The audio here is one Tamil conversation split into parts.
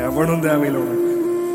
எவனும் தேவையில்லை உனக்கு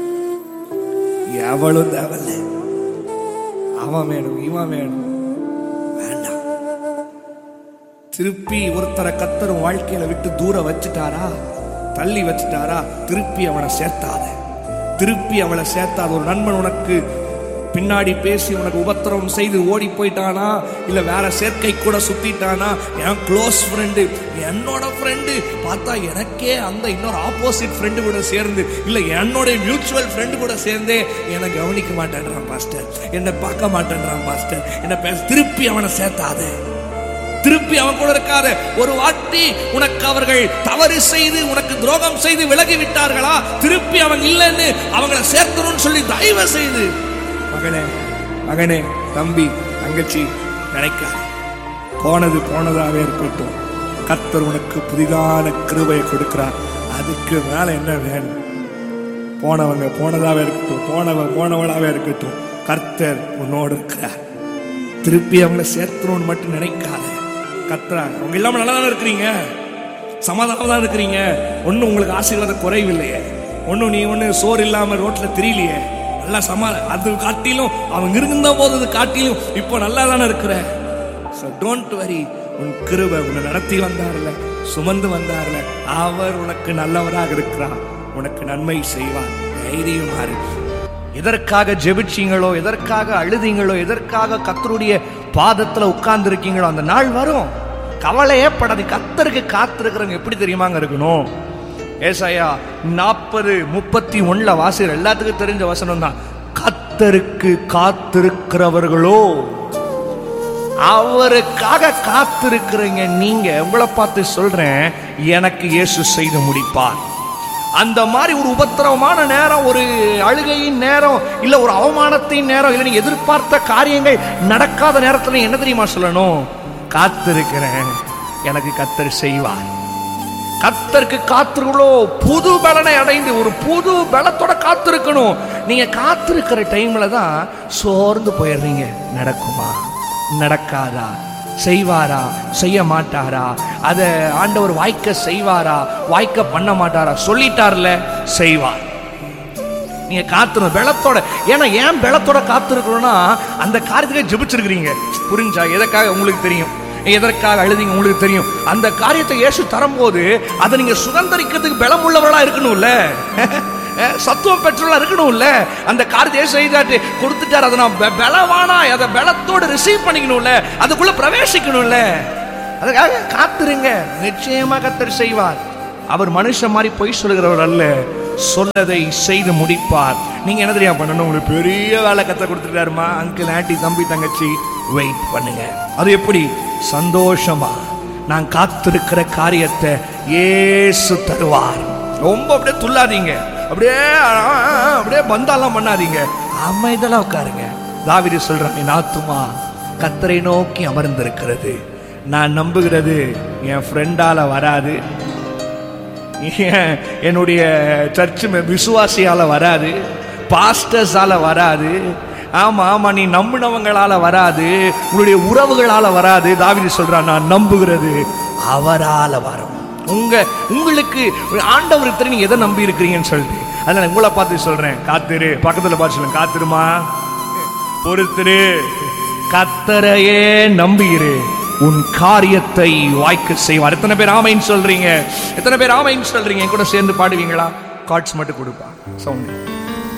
எவளும் தேவையில்லை அவன் வேணும் இவன் வேணும் வேண்டாம் திருப்பி ஒருத்தரை கத்தரும் வாழ்க்கையில விட்டு தூர வச்சுட்டாரா தள்ளி வச்சுட்டாரா திருப்பி அவனை சேர்த்தாத திருப்பி அவளை சேர்த்தாத ஒரு நண்பன் உனக்கு பின்னாடி பேசி உனக்கு உபத்திரவம் செய்து ஓடி போயிட்டானா இல்ல வேற சேர்க்கை கூட சுத்திட்டானா என் க்ளோஸ் ஃப்ரெண்டு என்னோட ஃப்ரெண்டு பார்த்தா எனக்கே அந்த இன்னொரு ஆப்போசிட் ஃப்ரெண்டு கூட சேர்ந்து இல்ல என்னோட மியூச்சுவல் ஃப்ரெண்டு கூட சேர்ந்தே என்னை கவனிக்க மாட்டேன்றான் பாஸ்டர் என்னை பார்க்க மாட்டேன்றான் பாஸ்டர் என்னை பேச திருப்பி அவனை சேர்த்தாதே திருப்பி அவன் கூட இருக்காத ஒரு வாட்டி உனக்கு அவர்கள் தவறு செய்து உனக்கு துரோகம் செய்து விலகி விட்டார்களா திருப்பி அவன் இல்லைன்னு அவங்கள சேர்க்கணும்னு சொல்லி தயவு செய்து மகனே மகனே தம்பி தங்கச்சி நினைக்காத போனது போனதாவே இருக்கட்டும் கர்த்தர் உனக்கு புதிதான கிருபையை கொடுக்கிறார் அதுக்கு மேல என்ன வேணும் போனவங்க போனதாவே இருக்கட்டும் போனவன் போனவளாவே இருக்கட்டும் கர்த்தர் உன்னோடு இருக்கிறார் திருப்பி அவங்கள சேர்த்துறோம்னு மட்டும் நினைக்காத கத்துறா அவங்க இல்லாம நல்லா தானே இருக்கிறீங்க சமாதானம் தான் இருக்கிறீங்க ஒன்றும் உங்களுக்கு ஆசீர்வாத குறைவில்லையே ஒன்றும் நீ ஒன்று சோறு இல்லாம ரோட்ல தெரியலையே நல்லா சமா அது காட்டிலும் அவங்க இருந்த போது அது காட்டிலும் இப்போ நல்லா தானே இருக்கிற ஸோ டோன்ட் வரி உன் கிருபை உன்னை நடத்தி வந்தார்ல சுமந்து வந்தார்ல அவர் உனக்கு நல்லவராக இருக்கிறார் உனக்கு நன்மை செய்வார் தைரியமா இருக்கு எதற்காக ஜெபிச்சீங்களோ எதற்காக அழுதீங்களோ எதற்காக கத்தருடைய பாதத்துல உட்கார்ந்து இருக்கீங்களோ அந்த நாள் வரும் கவலையே படாது கத்தருக்கு காத்திருக்கிறவங்க எப்படி தெரியுமாங்க இருக்கணும் ஏசாயா நாற்பது முப்பத்தி ஒண்ணுல வாசிக்கிற எல்லாத்துக்கும் தெரிஞ்ச வசனம் தான் கத்தருக்கு காத்திருக்கிறவர்களோ அவருக்காக காத்திருக்கிறீங்க நீங்க உங்களை பார்த்து சொல்றேன் எனக்கு இயேசு செய்து முடிப்பார் அந்த மாதிரி ஒரு உபத்திரவமான நேரம் ஒரு அழுகையின் நேரம் இல்ல ஒரு அவமானத்தின் நேரம் இல்ல நீங்க எதிர்பார்த்த காரியங்கள் நடக்காத நேரத்துல என்ன தெரியுமா சொல்லணும் காத்திருக்கிறேன் எனக்கு கத்தர் செய்வார் கத்தருக்கு காத்திருங்களோ புது பலனை அடைந்து ஒரு புது பலத்தோட காத்திருக்கணும் நீங்க காத்திருக்கிற டைம்ல தான் சோர்ந்து போயிடுறீங்க நடக்குமா நடக்காதா செய்வாரா செய்ய மாட்டாரா அதை ஆண்டவர் வாய்க்க செய்வாரா வாய்க்க பண்ண மாட்டாரா சொல்லிட்டார்ல செய்வார் நீங்க காத்துணும் பெலத்தோட ஏன்னா ஏன் பெலத்தோட காத்திருக்கணும்னா அந்த காரியத்துக்கு ஜெபிச்சிருக்கிறீங்க புரிஞ்சா எதற்காக உங்களுக்கு தெரியும் எதற்காக அழுதிங்க உங்களுக்கு தெரியும் அந்த காரியத்தை இயேசு தரும்போது அதை நீங்க சுதந்திரிக்கிறதுக்கு பலம் உள்ளவர்களா இருக்கணும்ல சத்துவம் பெற்றவர்களா இருக்கணும்ல அந்த காரியத்தை இயேசு செய்தாட்டு கொடுத்துட்டார் அதை நான் பெ- பலவானா அதை பலத்தோட ரிசீவ் பண்ணிக்கணும்ல அதுக்குள்ள பிரவேசிக்கணும்ல அதுக்காக காத்துருங்க நிச்சயமா கத்தர் செய்வார் அவர் மனுஷன் மாதிரி பொய் சொல்கிறவர் அல்ல சொன்னதை செய்து முடிப்பார் நீங்க என்ன தெரியாம பண்ணணும் உங்களுக்கு பெரிய வேலை கத்த கொடுத்துட்டாருமா அங்கிள் ஆண்டி தம்பி தங்கச்சி வெயிட் பண்ணுங்க அது எப்படி சந்தோஷமா நான் காத்திருக்கிற காரியத்தை ஏசு தருவார் ரொம்ப அப்படியே துள்ளாதீங்க அப்படியே ஆ, ஆ, அப்படியே பந்தாலாம் பண்ணாதீங்க அமைதலா உட்காருங்க தாவிரி சொல்றான் என் ஆத்துமா கத்தரை நோக்கி அமர்ந்திருக்கிறது நான் நம்புகிறது என் ஃப்ரெண்டால வராது ஏன் என்னுடைய சர்ச்சு விசுவாசியால வராது பாஸ்டர்ஸால வராது ஆமா ஆமா நீ நம்பினவங்களால வராது உங்களுடைய உறவுகளால வராது தாவிதி சொல்றான் நான் நம்புகிறது அவரால வரும் உங்க உங்களுக்கு ஆண்டவர் தெரியும் நீங்க எதை நம்பி இருக்கிறீங்கன்னு சொல்லிட்டு அதனால உங்களை பார்த்து சொல்றேன் காத்திரு பக்கத்துல பார்த்து சொல்லுங்க காத்திருமா பொறுத்திரு கத்தரையே நம்பியிரு உன் காரியத்தை வாய்க்க செய்வார் எத்தனை பேர் ஆமைன்னு சொல்றீங்க எத்தனை பேர் ஆமைன்னு சொல்றீங்க என் கூட சேர்ந்து பாடுவீங்களா கார்ட்ஸ் மட்டும் கொடுப்பா சவுண்ட்